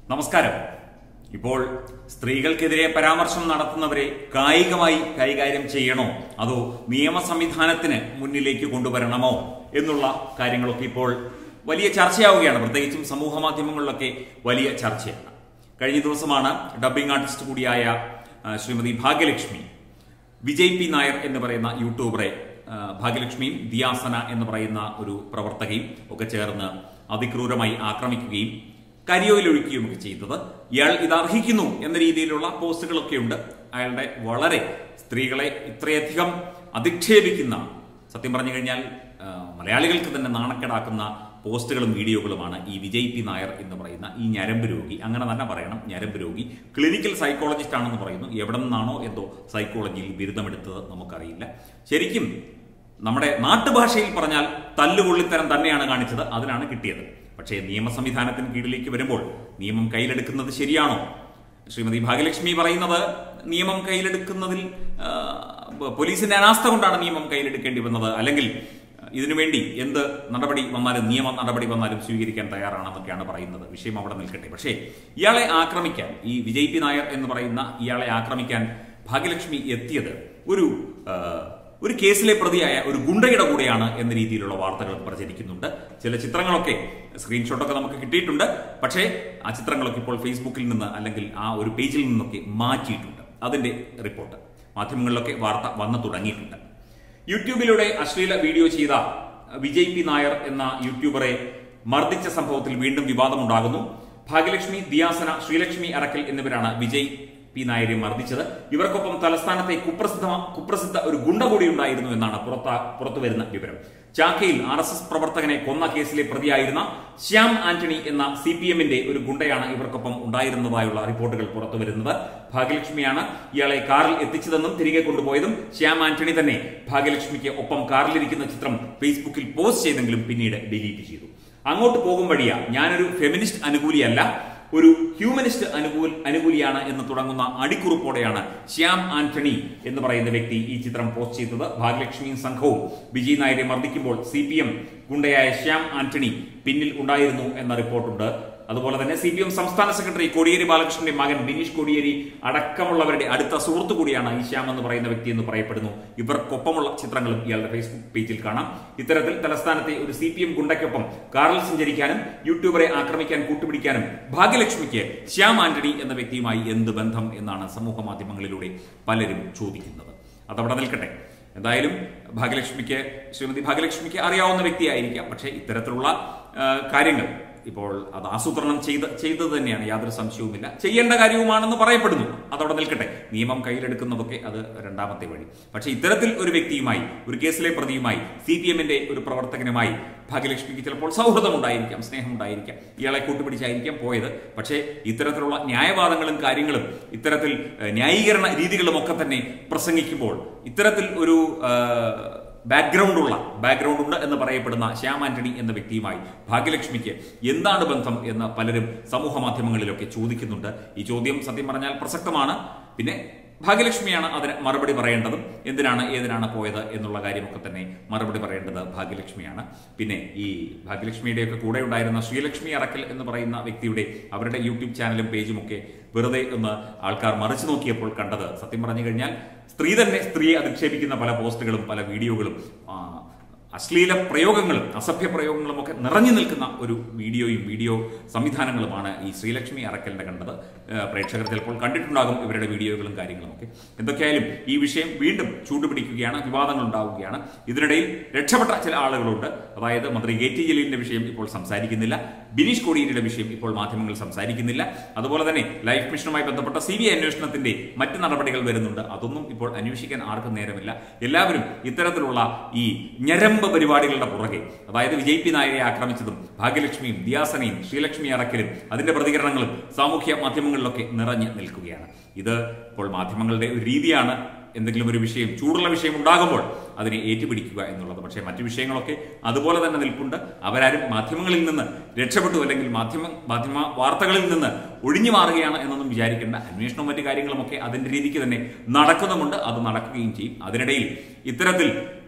നമസ്കാരം ഇപ്പോൾ സ്ത്രീകൾക്കെതിരെ പരാമർശം നടത്തുന്നവരെ കായികമായി കൈകാര്യം ചെയ്യണോ അതോ നിയമ സംവിധാനത്തിന് മുന്നിലേക്ക് കൊണ്ടുവരണമോ എന്നുള്ള കാര്യങ്ങളൊക്കെ ഇപ്പോൾ വലിയ ചർച്ചയാവുകയാണ് പ്രത്യേകിച്ചും സമൂഹ മാധ്യമങ്ങളിലൊക്കെ വലിയ ചർച്ചയാണ് കഴിഞ്ഞ ദിവസമാണ് ഡബ്ബിംഗ് ആർട്ടിസ്റ്റ് കൂടിയായ ആ, ശ്രീമതി ഭാഗ്യലക്ഷ്മി വിജയ് പി നായർ എന്ന് പറയുന്ന യൂട്യൂബറെ ആ, ഭാഗ്യലക്ഷ്മിയും ദിയാസന എന്ന് പറയുന്ന ഒരു പ്രവർത്തകയും ഒക്കെ ചേർന്ന് അതിക്രൂരമായി ആക്രമിക്കുകയും കരിയോയിലൊഴിക്കുകയും ഒക്കെ ചെയ്തത് ഇയാൾ ഇത് അർഹിക്കുന്നു എന്ന രീതിയിലുള്ള പോസ്റ്റുകളൊക്കെ ഉണ്ട് അയാളുടെ വളരെ സ്ത്രീകളെ ഇത്രയധികം അധിക്ഷേപിക്കുന്ന സത്യം പറഞ്ഞു കഴിഞ്ഞാൽ ആ, മലയാളികൾക്ക് തന്നെ നാണക്കേടാക്കുന്ന പോസ്റ്റുകളും വീഡിയോകളുമാണ് ഈ വിജയ് പി നായർ എന്ന് പറയുന്ന ഈ ഞരമ്പ് രോഗി അങ്ങനെ തന്നെ പറയണം ഞരമ്പ് രോഗി ക്ലിനിക്കൽ സൈക്കോളജിസ്റ്റ് ആണെന്ന് പറയുന്നു എവിടെ നിന്നാണോ എന്തോ സൈക്കോളജിയിൽ ബിരുദമെടുത്തത് നമുക്കറിയില്ല ശരിക്കും നമ്മുടെ നാട്ടുഭാഷയിൽ പറഞ്ഞാൽ തല്ലുകൊള്ളിത്തരം തന്നെയാണ് കാണിച്ചത് അതിനാണ് കിട്ടിയത് പക്ഷേ നിയമ സംവിധാനത്തിന് കീഴിലേക്ക് വരുമ്പോൾ നിയമം കയ്യിലെടുക്കുന്നത് ശരിയാണോ ശ്രീമതി ഭാഗ്യലക്ഷ്മി പറയുന്നത് നിയമം കയ്യിലെടുക്കുന്നതിൽ ആ, പോലീസിന്റെ അനാസ്ഥ കൊണ്ടാണ് നിയമം കയ്യിലെടുക്കേണ്ടി വന്നത് അല്ലെങ്കിൽ ഇതിനുവേണ്ടി എന്ത് നടപടി വന്നാലും നിയമ നടപടി വന്നാലും സ്വീകരിക്കാൻ തയ്യാറാണെന്നൊക്കെയാണ് പറയുന്നത് വിഷയം അവിടെ നിൽക്കട്ടെ പക്ഷേ ഇയാളെ ആക്രമിക്കാൻ ഈ വിജയ് പി നായർ എന്ന് പറയുന്ന ഇയാളെ ആക്രമിക്കാൻ ഭാഗ്യലക്ഷ്മി എത്തിയത് ഒരു ആ, ഒരു കേസിലെ പ്രതിയായ ഒരു ഗുണ്ടയുടെ കൂടെയാണ് എന്ന രീതിയിലുള്ള വാർത്തകൾ പ്രചരിക്കുന്നുണ്ട് ചില ചിത്രങ്ങളൊക്കെ സ്ക്രീൻഷോട്ടൊക്കെ നമുക്ക് കിട്ടിയിട്ടുണ്ട് പക്ഷേ ആ ചിത്രങ്ങളൊക്കെ ഇപ്പോൾ ഫേസ്ബുക്കിൽ നിന്ന് അല്ലെങ്കിൽ ആ ഒരു പേജിൽ നിന്നൊക്കെ മാറ്റിയിട്ടുണ്ട് അതിന്റെ റിപ്പോർട്ട് മാധ്യമങ്ങളിലൊക്കെ വാർത്ത വന്നു തുടങ്ങിയിട്ടുണ്ട് യൂട്യൂബിലൂടെ അശ്ലീല വീഡിയോ ചെയ്ത വിജയ് പി നായർ എന്ന യൂട്യൂബറെ മർദ്ദിച്ച സംഭവത്തിൽ വീണ്ടും വിവാദമുണ്ടാകുന്നു ഭാഗ്യലക്ഷ്മി ദിയാസന ശ്രീലക്ഷ്മി അറക്കൽ എന്നിവരാണ് വിജയ് പി നായരെ മർദ്ദിച്ചത് ഇവർക്കൊപ്പം തലസ്ഥാനത്തെ കുപ്രസിദ്ധ കുപ്രസിദ്ധ ഒരു ഗുണ്ട കൂടി ഉണ്ടായിരുന്നു എന്നാണ് പുറത്ത പുറത്തുവരുന്ന വിവരം ചാക്കയിൽ ആർ എസ് എസ് പ്രവർത്തകനെ കൊന്ന കേസിലെ പ്രതിയായിരുന്ന ശ്യാം ആന്റണി എന്ന സി പി എമ്മിന്റെ ഒരു ഗുണ്ടയാണ് ഇവർക്കൊപ്പം ഉണ്ടായിരുന്നതായുള്ള റിപ്പോർട്ടുകൾ പുറത്തുവരുന്നത് ഭാഗ്യലക്ഷ്മിയാണ് ഇയാളെ കാറിൽ എത്തിച്ചതെന്നും തിരികെ കൊണ്ടുപോയതും ശ്യാം ആന്റണി തന്നെ ഭാഗ്യലക്ഷ്മിക്ക് ഒപ്പം കാറിലിരിക്കുന്ന ചിത്രം ഫേസ്ബുക്കിൽ പോസ്റ്റ് ചെയ്തെങ്കിലും പിന്നീട് ഡിലീറ്റ് ചെയ്തു അങ്ങോട്ട് പോകും വഴിയാ ഞാനൊരു ഫെമിനിസ്റ്റ് അനുകൂലിയല്ല ഒരു ഹ്യൂമനിസ്റ്റ് അനുകൂൽ അനുകൂലിയാണ് എന്ന് തുടങ്ങുന്ന അടിക്കുറിപ്പോടെയാണ് ശ്യാം ആന്റണി എന്ന് പറയുന്ന വ്യക്തി ഈ ചിത്രം പോസ്റ്റ് ചെയ്തത് ഭാഗ്യലക്ഷ്മിയും സംഘവും വിജയ് നായരെ മർദ്ദിക്കുമ്പോൾ സി പി എം ഗുണ്ടയായ ശ്യാം ആന്റണി പിന്നിൽ ഉണ്ടായിരുന്നു എന്ന റിപ്പോർട്ടുണ്ട് അതുപോലെ തന്നെ സി പി എം സംസ്ഥാന സെക്രട്ടറി കോടിയേരി ബാലകൃഷ്ണന്റെ മകൻ ബിനീഷ് കോടിയേരി അടക്കമുള്ളവരുടെ അടുത്ത സുഹൃത്തു കൂടിയാണ് ഈ ശ്യാം എന്ന് പറയുന്ന വ്യക്തി എന്ന് പറയപ്പെടുന്നു ഇവർക്കൊപ്പമുള്ള ചിത്രങ്ങളും ഇയാളുടെ ഫേസ്ബുക്ക് പേജിൽ കാണാം ഇത്തരത്തിൽ തലസ്ഥാനത്തെ ഒരു സി പി എം ഗുണ്ടയ്ക്കൊപ്പം കാറിൽ സഞ്ചരിക്കാനും യൂട്യൂബറെ ആക്രമിക്കാൻ കൂട്ടുപിടിക്കാനും ഭാഗ്യലക്ഷ്മിക്ക് ശ്യാം ആന്റണി എന്ന വ്യക്തിയുമായി എന്ത് ബന്ധം എന്നാണ് സമൂഹ മാധ്യമങ്ങളിലൂടെ പലരും ചോദിക്കുന്നത് അതവിടെ നിൽക്കട്ടെ എന്തായാലും ഭാഗ്യലക്ഷ്മിക്ക് ശ്രീമതി ഭാഗ്യലക്ഷ്മിക്ക് അറിയാവുന്ന വ്യക്തിയായിരിക്കാം പക്ഷേ ഇത്തരത്തിലുള്ള ആ, കാര്യങ്ങൾ ഇപ്പോൾ അത് ആസൂത്രണം ചെയ്ത് ചെയ്തത് തന്നെയാണ് യാതൊരു സംശയവുമില്ല ചെയ്യേണ്ട കാര്യവുമാണെന്ന് പറയപ്പെടുന്നു അതവിടെ നിൽക്കട്ടെ നിയമം കയ്യിലെടുക്കുന്നതൊക്കെ അത് രണ്ടാമത്തെ വഴി പക്ഷേ ഇത്തരത്തിൽ ഒരു വ്യക്തിയുമായി ഒരു കേസിലെ പ്രതിയുമായി സി പി എമ്മിന്റെ ഒരു പ്രവർത്തകനുമായി ഭാഗ്യലക്ഷ്മിക്ക് ചിലപ്പോൾ സൗഹൃദം ഉണ്ടായിരിക്കാം സ്നേഹം ഉണ്ടായിരിക്കാം ഇയാളെ കൂട്ടുപിടിച്ചായിരിക്കാം പോയത് പക്ഷേ ഇത്തരത്തിലുള്ള ന്യായവാദങ്ങളും കാര്യങ്ങളും ഇത്തരത്തിൽ ഏഹ്, ന്യായീകരണ രീതികളും ഒക്കെ തന്നെ പ്രസംഗിക്കുമ്പോൾ ഇത്തരത്തിൽ ഒരു ഏഹ്, ബാക്ക്ഗ്രൗണ്ട് ഉള്ള ബാക്ക്ഗ്രൗണ്ട് ഉണ്ട് എന്ന് പറയപ്പെടുന്ന ശ്യാം ആന്റണി എന്ന വ്യക്തിയുമായി ഭാഗ്യലക്ഷ്മിക്ക് എന്താണ് ബന്ധം എന്ന് പലരും സമൂഹ മാധ്യമങ്ങളിലൊക്കെ ചോദിക്കുന്നുണ്ട് ഈ ചോദ്യം സത്യം പറഞ്ഞാൽ പ്രസക്തമാണ് പിന്നെ ഭാഗ്യലക്ഷ്മിയാണ് അതിന് മറുപടി പറയേണ്ടതും എന്തിനാണ് ഏതിനാണ് പോയത് എന്നുള്ള കാര്യമൊക്കെ തന്നെ മറുപടി പറയേണ്ടത് ഭാഗ്യലക്ഷ്മിയാണ് പിന്നെ ഈ ഭാഗ്യലക്ഷ്മിയുടെയൊക്കെ കൂടെ ഉണ്ടായിരുന്ന ശ്രീലക്ഷ്മി അറക്കൽ എന്ന് പറയുന്ന വ്യക്തിയുടെ അവരുടെ യൂട്യൂബ് ചാനലും പേജും ഒക്കെ വെറുതെ ഒന്ന് ആൾക്കാർ മറിച്ചു നോക്കിയപ്പോൾ കണ്ടത് സത്യം പറഞ്ഞു കഴിഞ്ഞാൽ സ്ത്രീ തന്നെ സ്ത്രീയെ അധിക്ഷേപിക്കുന്ന പല പോസ്റ്റുകളും പല വീഡിയോകളും ആ, അശ്ലീല പ്രയോഗങ്ങളും അസഭ്യ പ്രയോഗങ്ങളും ഒക്കെ നിറഞ്ഞു നിൽക്കുന്ന ഒരു വീഡിയോയും വീഡിയോ സംവിധാനങ്ങളുമാണ് ഈ ശ്രീലക്ഷ്മി അറക്കലിന്റെ കണ്ടത് ഏഹ് പ്രേക്ഷകർ ചിലപ്പോൾ കണ്ടിട്ടുണ്ടാകും ഇവരുടെ വീഡിയോകളും കാര്യങ്ങളും ഒക്കെ എന്തൊക്കെയായാലും ഈ വിഷയം വീണ്ടും ചൂടുപിടിക്കുകയാണ് വിവാദങ്ങൾ ഉണ്ടാവുകയാണ് ഇതിനിടയിൽ രക്ഷപ്പെട്ട ചില ആളുകളുണ്ട് അതായത് മന്ത്രി കെ ടി ജലീലിന്റെ വിഷയം ഇപ്പോൾ സംസാരിക്കുന്നില്ല ബിനീഷ് കോടിയേരിയുടെ വിഷയം ഇപ്പോൾ മാധ്യമങ്ങൾ സംസാരിക്കുന്നില്ല അതുപോലെ തന്നെ ലൈഫ് മിഷനുമായി ബന്ധപ്പെട്ട സി ബി ഐ അന്വേഷണത്തിന്റെ മറ്റ് നടപടികൾ വരുന്നുണ്ട് അതൊന്നും ഇപ്പോൾ അന്വേഷിക്കാൻ ആർക്കും നേരമില്ല എല്ലാവരും ഇത്തരത്തിലുള്ള ഈ ഞരമ്പ് പരിപാടികളുടെ പുറകെ അതായത് വിജയ് പി നായരെ ആക്രമിച്ചതും ഭാഗ്യലക്ഷ്മിയും ദിയാസനയും ശ്രീലക്ഷ്മി അറക്കലും അതിന്റെ പ്രതികരണങ്ങളും സാമൂഹ്യ മാധ്യമങ്ങളിലൊക്കെ നിറഞ്ഞു നിൽക്കുകയാണ് ഇത് ഇപ്പോൾ മാധ്യമങ്ങളുടെ ഒരു രീതിയാണ് എന്തെങ്കിലും ഒരു വിഷയം ചൂടുള്ള വിഷയം ഉണ്ടാകുമ്പോൾ അതിനെ ഏറ്റുപിടിക്കുക എന്നുള്ളത് പക്ഷേ മറ്റു വിഷയങ്ങളൊക്കെ അതുപോലെ തന്നെ നിൽപ്പുണ്ട് അവരാരും മാധ്യമങ്ങളിൽ നിന്ന് രക്ഷപ്പെട്ടു അല്ലെങ്കിൽ മാധ്യമ മാധ്യമ വാർത്തകളിൽ നിന്ന് ഒഴിഞ്ഞു മാറുകയാണ് എന്നൊന്നും വിചാരിക്കേണ്ട അന്വേഷണവും മറ്റു കാര്യങ്ങളുമൊക്കെ അതിന്റെ രീതിക്ക് തന്നെ നടക്കുന്നുമുണ്ട് അത് നടക്കുകയും ചെയ്യും അതിനിടയിൽ ഇത്തരത്തിൽ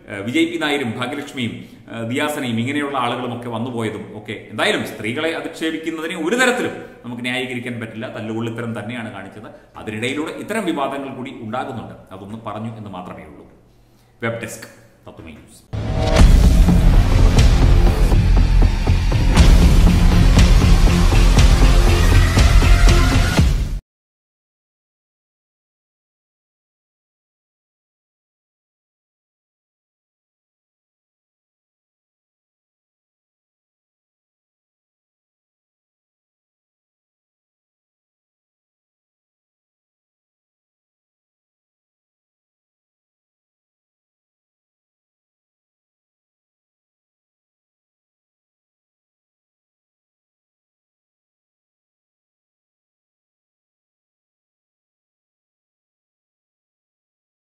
ഏഹ്, വിജയ് പി നായരും ഭാഗ്യലക്ഷ്മിയും ഏഹ്, ദിയാസനയും ഇങ്ങനെയുള്ള ആളുകളും ഒക്കെ വന്നുപോയതും ഒക്കെ എന്തായാലും സ്ത്രീകളെ അധിക്ഷേപിക്കുന്നതിനെ ഒരു തരത്തിലും നമുക്ക് ന്യായീകരിക്കാൻ പറ്റില്ല തല്ലുകൊള്ളിത്തരം തന്നെയാണ് കാണിച്ചത് അതിനിടയിലൂടെ ഇത്തരം വിവാദങ്ങൾ കൂടി ഉണ്ടാകുന്നുണ്ട് അതൊന്ന് പറഞ്ഞു എന്ന് മാത്രമേ ഉള്ളൂ വെബ് ഡെസ്ക് തത്വമേ ന്യൂസ്